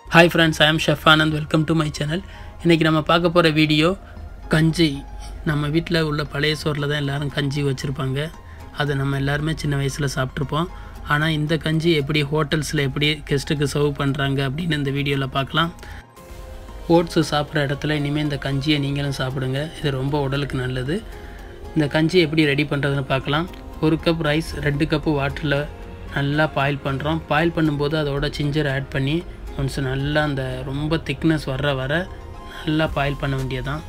hi friends I am chef Anand welcome to my channel இன்றைக்கி நம்ம பார்க்க போகிற வீடியோ கஞ்சி நம்ம வீட்டில் உள்ள பழைய சோறில் தான் எல்லோரும் கஞ்சி வச்சுருப்பாங்க அதை நம்ம எல்லாருமே சின்ன வயசில் சாப்பிட்ருப்போம் ஆனால் இந்த கஞ்சி எப்படி ஹோட்டல்ஸில் எப்படி கெஸ்ட்டுக்கு சர்வ் பண்ணுறாங்க அப்படின்னு இந்த வீடியோவில் பார்க்கலாம் ஓட்ஸு சாப்பிட்ற இடத்துல இனிமேல் இந்த கஞ்சியை நீங்களும் சாப்பிடுங்க இது ரொம்ப உடலுக்கு நல்லது இந்த கஞ்சி எப்படி ரெடி பண்ணுறதுன்னு பார்க்கலாம் ஒரு கப் ரைஸ் ரெண்டு கப்பு வாட்டரில் நல்லா பாயில் பண்ணுறோம் பாயில் பண்ணும்போது அதோட சிஞ்சர் ஆட் பண்ணி ஒன்ஸ் நல்லா அந்த ரொம்ப திக்னஸ் வர்ற வர நல்லா பாயில் பண்ண வேண்டியதான்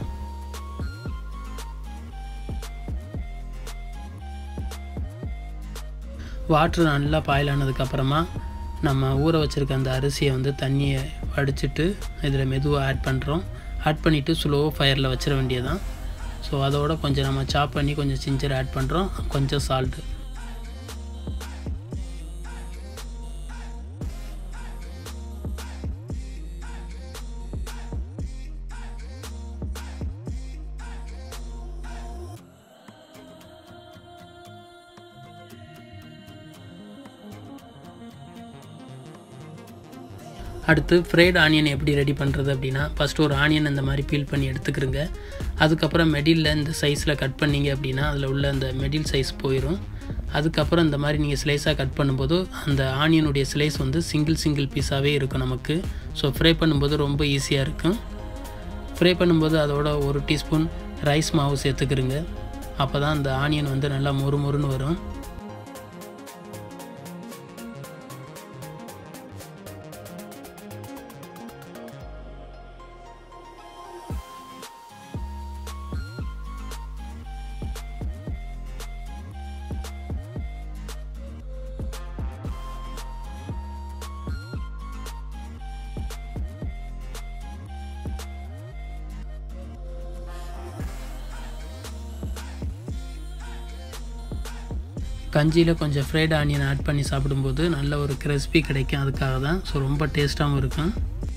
வாட்ரு நல்லா பாயில் ஆனதுக்கப்புறமா நம்ம ஊற வச்சுருக்க அந்த அரிசியை வந்து தண்ணியை வடிச்சிட்டு இதில் மெதுவாக ஆட் பண்ணுறோம் ஆட் பண்ணிவிட்டு ஸ்லோ ஃபயரில் வச்சிட வேண்டியதான் ஸோ அதோட கொஞ்சம் நம்ம சாப் பண்ணி கொஞ்சம் சிஞ்சர் ஆட் பண்ணுறோம் கொஞ்சம் சால்ட்டு அடுத்து ஃப்ரைட் ஆனியன் எப்படி ரெடி பண்ணுறது அப்படின்னா ஃபஸ்ட்டு ஒரு ஆனியன் இந்த மாதிரி பீல் பண்ணி எடுத்துக்கிறங்க அதுக்கப்புறம் மெடிலில் இந்த சைஸில் கட் பண்ணிங்க அப்படின்னா அதில் உள்ள அந்த மெடில் சைஸ் போயிடும் அதுக்கப்புறம் இந்த மாதிரி நீங்கள் ஸ்லைஸாக கட் பண்ணும்போது அந்த ஆனியனுடைய ஸ்லைஸ் வந்து சிங்கிள் சிங்கிள் பீஸாகவே இருக்கும் நமக்கு ஸோ ஃப்ரை பண்ணும்போது ரொம்ப ஈஸியாக இருக்கும் ஃப்ரை பண்ணும்போது அதோட ஒரு டீஸ்பூன் ரைஸ் மாவு சேர்த்துக்கிறங்க அப்போ தான் அந்த ஆனியன் வந்து நல்லா மொறு மொறுன்னு வரும் கஞ்சியில் கொஞ்சம் ஃப்ரைட் ஆனியன் ஆட் பண்ணி சாப்பிடும்போது நல்ல ஒரு கிறிஸ்பி கிடைக்கும் அதுக்காக தான் ஸோ ரொம்ப டேஸ்ட்டாகவும் இருக்கும்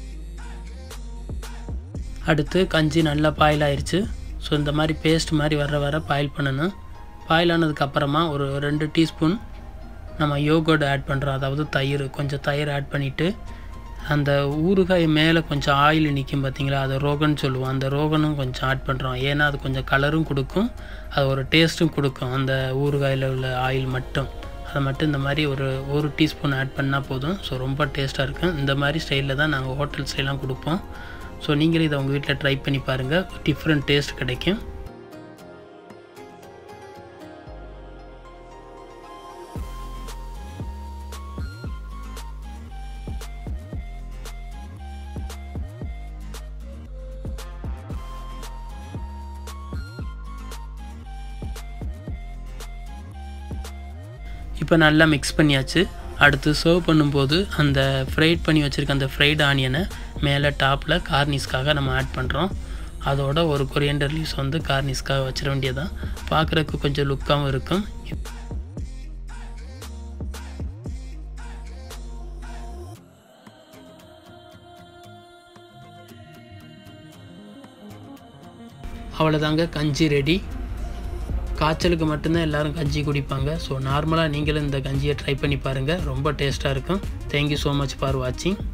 அடுத்து கஞ்சி நல்லா பாயில் ஆயிடுச்சு ஸோ இந்த மாதிரி பேஸ்ட் மாதிரி வர வர பாயில் பண்ணணும் பாயில் ஆனதுக்கப்புறமா ஒரு ரெண்டு டீஸ்பூன் நம்ம யோகர்ட் ஆட் பண்ணுறோம் அதாவது தயிர் கொஞ்சம் தயிர் ஆட் பண்ணிவிட்டு அந்த ஊறுகாய் மேலே கொஞ்சம் ஆயில் நிற்கும் பார்த்தீங்களா அதை ரோகன் சொல்லுவோம் அந்த ரோகனும் கொஞ்சம் ஆட் பண்ணுறோம் ஏன்னா அது கொஞ்சம் கலரும் கொடுக்கும் அது ஒரு டேஸ்ட்டும் கொடுக்கும் அந்த ஊறுகாயில் உள்ள ஆயில் மட்டும் அதை மட்டும் இந்த மாதிரி ஒரு ஒரு டீஸ்பூன் ஆட் பண்ணால் போதும் ஸோ ரொம்ப டேஸ்ட்டாக இருக்கும் இந்த மாதிரி ஸ்டைலில் தான் நாங்கள் ஹோட்டல்ஸ்லாம் கொடுப்போம் ஸோ நீங்களும் இதை உங்கள் வீட்டில் ட்ரை பண்ணி பாருங்கள் டிஃப்ரெண்ட் டேஸ்ட் கிடைக்கும் இப்போ நல்லா மிக்ஸ் பண்ணியாச்சு அடுத்து சர்வ் பண்ணும்போது அந்த ஃப்ரைட் பண்ணி வச்சுருக்க அந்த ஃப்ரைட் ஆனியனை மேலே டாப்பில் கார்னிஸ்க்காக நம்ம ஆட் பண்ணுறோம் அதோட ஒரு கொரியண்டர் லீவ்ஸ் வந்து கார்னிஸ்க்காக வச்சிட வேண்டியதான் பார்க்குறதுக்கு கொஞ்சம் லுக்காகவும் இருக்கும் அவ்வளோதாங்க கஞ்சி ரெடி காய்ச்சலுக்கு மட்டும்தான் எல்லோரும் கஞ்சி குடிப்பாங்க ஸோ நார்மலாக நீங்களும் இந்த கஞ்சியை ட்ரை பண்ணி பாருங்கள் ரொம்ப டேஸ்ட்டாக இருக்கும் தேங்க்யூ ஸோ மச் ஃபார் வாட்சிங்